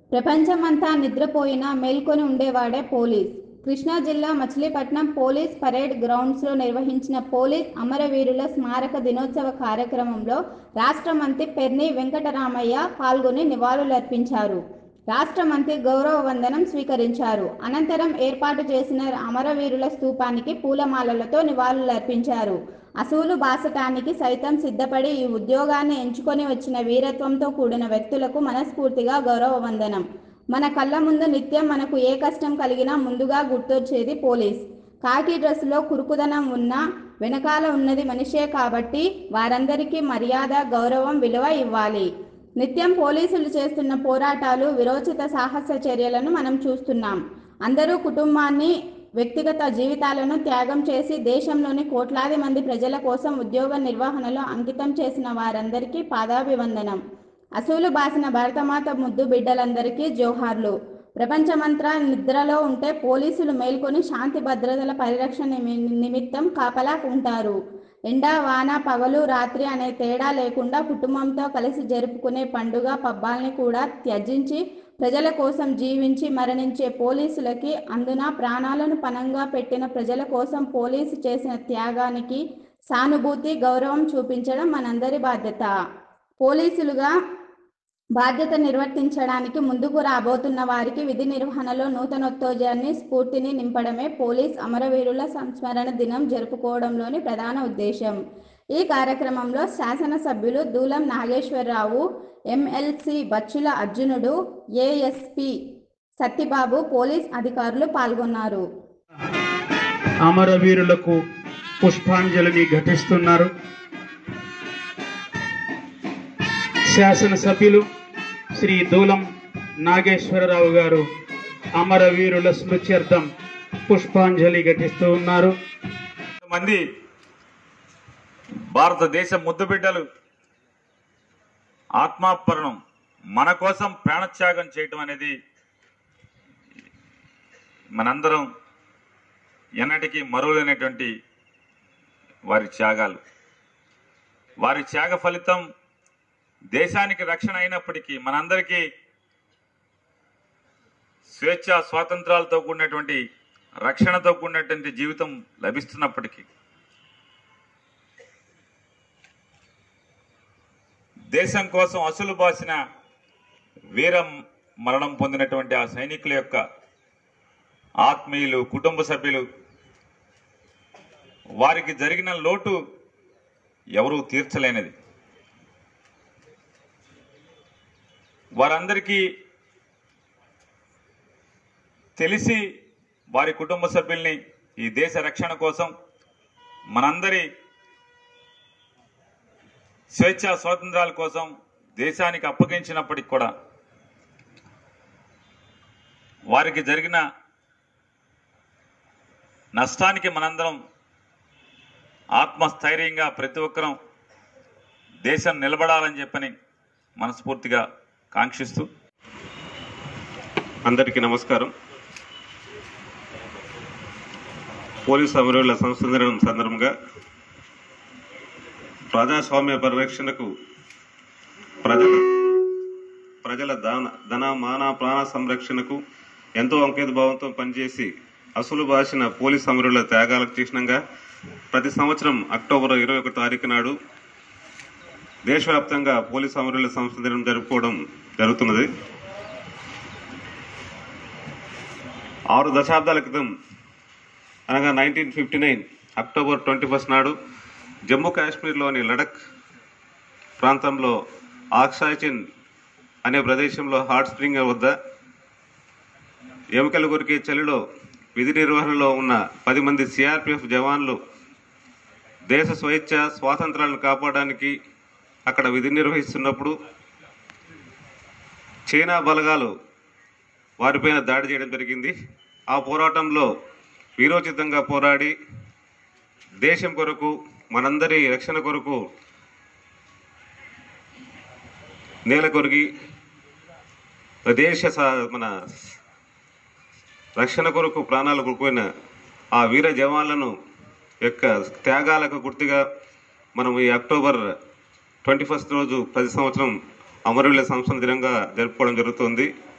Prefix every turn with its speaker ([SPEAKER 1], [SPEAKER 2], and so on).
[SPEAKER 1] ప్రపంచమంతా నిద్రపోయినా మేల్కొని ఉండేవాడే పోలీస్ కృష్ణా జిల్లా మచిలీపట్నం పోలీస్ పరేడ్ గ్రౌండ్స్లో నిర్వహించిన పోలీస్ అమరవీరుల స్మారక దినోత్సవ కార్యక్రమంలో రాష్ట్ర మంత్రి పెర్ని వెంకటరామయ్య పాల్గొని నివాళులర్పించారు రాష్ట్ర మంత్రి గౌరవ వందనం స్వీకరించారు అనంతరం ఏర్పాటు చేసిన అమరవీరుల స్తూపానికి పూలమాలలతో నివాళులర్పించారు అసూలు బాసటానికి సైతం సిద్ధపడి ఈ ఉద్యోగాన్ని ఎంచుకొని వచ్చిన వీరత్వంతో కూడిన వ్యక్తులకు మనస్ఫూర్తిగా గౌరవ వందనం మన కళ్ళ ముందు నిత్యం మనకు ఏ కష్టం కలిగినా ముందుగా గుర్తొచ్చేది పోలీస్ కాకి డ్రెస్సులో కురుకుదనం ఉన్నా వెనకాల ఉన్నది మనిషే కాబట్టి వారందరికీ మర్యాద గౌరవం విలువ ఇవ్వాలి నిత్యం పోలీసులు చేస్తున్న పోరాటాలు విరోచిత సాహస చర్యలను మనం చూస్తున్నాం అందరూ కుటుంబాన్ని వ్యక్తిగత జీవితాలను త్యాగం చేసి దేశంలోని కోట్లాది మంది ప్రజల కోసం ఉద్యోగ నిర్వహణలో అంకితం చేసిన వారందరికీ పాదాభివందనం అసూలు బాసిన భారతమాత ముద్దు బిడ్డలందరికీ జోహార్లు ప్రపంచమంతా నిద్రలో ఉంటే పోలీసులు మేల్కొని శాంతి భద్రతల పరిరక్షణ నిమి- నిమిత్తం కాపలా ఉంటారు ఎండ వాన పగలు రాత్రి అనే తేడా లేకుండా కుటుంబంతో కలిసి జరుపుకునే పండుగ పబ్బాల్ని కూడా త్యజించి ప్రజల కోసం జీవించి మరణించే పోలీసులకి అందున ప్రాణాలను పణంగా పెట్టిన ప్రజల కోసం పోలీసు చేసిన త్యాగానికి సానుభూతి గౌరవం చూపించడం మనందరి బాధ్యత పోలీసులుగా బాధ్యత నిర్వర్తించడానికి ముందుకు రాబోతున్న వారికి విధి నిర్వహణలో నూతనోత్తేజాన్ని స్ఫూర్తిని నింపడమే పోలీస్ అమరవీరుల సంస్మరణ దినం జరుపుకోవడంలోని ప్రధాన ఉద్దేశం ఈ కార్యక్రమంలో శాసనసభ్యులు దూలం నాగేశ్వరరావు ఎమ్మెల్సీ బచ్చుల అర్జునుడు ఏఎస్పి సత్యబాబు పోలీస్ అధికారులు పాల్గొన్నారు
[SPEAKER 2] అమరవీరులకు పుష్పాంజలిని ఘటిస్తున్నారు శాసనసభ్యులు శ్రీ దూలం నాగేశ్వరరావు గారు అమరవీరుల స్మృత్యర్థం పుష్పాంజలి ఘటిస్తూ ఉన్నారు
[SPEAKER 3] మంది భారతదేశ ముద్దుబిడ్డలు ఆత్మాపరణం మన కోసం ప్రాణత్యాగం చేయటం అనేది మనందరం ఎన్నటికీ మరువలేనటువంటి వారి త్యాగాలు వారి త్యాగ ఫలితం దేశానికి రక్షణ అయినప్పటికీ మనందరికీ స్వేచ్ఛ స్వాతంత్రాలతో కూడినటువంటి రక్షణతో కూడినటువంటి జీవితం లభిస్తున్నప్పటికీ దేశం కోసం అసలు బాసిన వీర మరణం పొందినటువంటి ఆ సైనికుల యొక్క ఆత్మీయులు కుటుంబ సభ్యులు వారికి జరిగిన లోటు ఎవరూ తీర్చలేనిది వారందరికీ తెలిసి వారి కుటుంబ సభ్యుల్ని ఈ దేశ రక్షణ కోసం మనందరి స్వేచ్ఛ స్వాతంత్రాల కోసం దేశానికి అప్పగించినప్పటికి కూడా వారికి జరిగిన నష్టానికి మనందరం ఆత్మస్థైర్యంగా ప్రతి ఒక్కరం దేశం నిలబడాలని చెప్పని మనస్ఫూర్తిగా కాంక్షిస్తూ
[SPEAKER 4] అందరికీ నమస్కారం పోలీస్ అమరుల సంస్కరణ సందర్భంగా ప్రజాస్వామ్య పరిరక్షణకు ప్రజల ప్రజల దాన ధన మాన ప్రాణ సంరక్షణకు ఎంతో అంకిత భావంతో పనిచేసి అసలు బాసిన పోలీస్ అమరుల త్యాగాలకు చిహ్నంగా ప్రతి సంవత్సరం అక్టోబర్ ఇరవై ఒకటి తారీఖు నాడు దేశవ్యాప్తంగా పోలీస్ అమరుల సంస్థ దినం జరుపుకోవడం జరుగుతున్నది ఆరు దశాబ్దాల క్రితం అనగా nineteen fifty nine October twenty first నాడు జమ్మూ కాశ్మీర్లోని లడక్ ప్రాంతంలో ఆక్సాయిచిన్ అనే ప్రదేశంలో హాట్ స్ప్రింగ్ వద్ద ఎముకల కొరికే చలిలో విధి నిర్వహణలో ఉన్న పది మంది సిఆర్పిఎఫ్ జవాన్లు దేశ స్వేచ్ఛ స్వాతంత్రాలను కాపాడడానికి అక్కడ విధి నిర్వహిస్తున్నప్పుడు చైనా బలగాలు వారిపైన దాడి చేయడం జరిగింది ఆ పోరాటంలో వీరోచితంగా పోరాడి దేశం కొరకు మనందరి రక్షణ కొరకు నేల కొరిగి దేశ సా- మన రక్షణ కొరకు ప్రాణాలు కోల్పోయిన ఆ వీర జవాన్లను యొక్క త్యాగాలకు గుర్తుగా మనం ఈ అక్టోబర్ ట్వంటీ ఫస్ట్ రోజు ప్రతి సంవత్సరం అమరవీరుల సంస్థ దినంగా జరుపుకోవడం జరుగుతుంది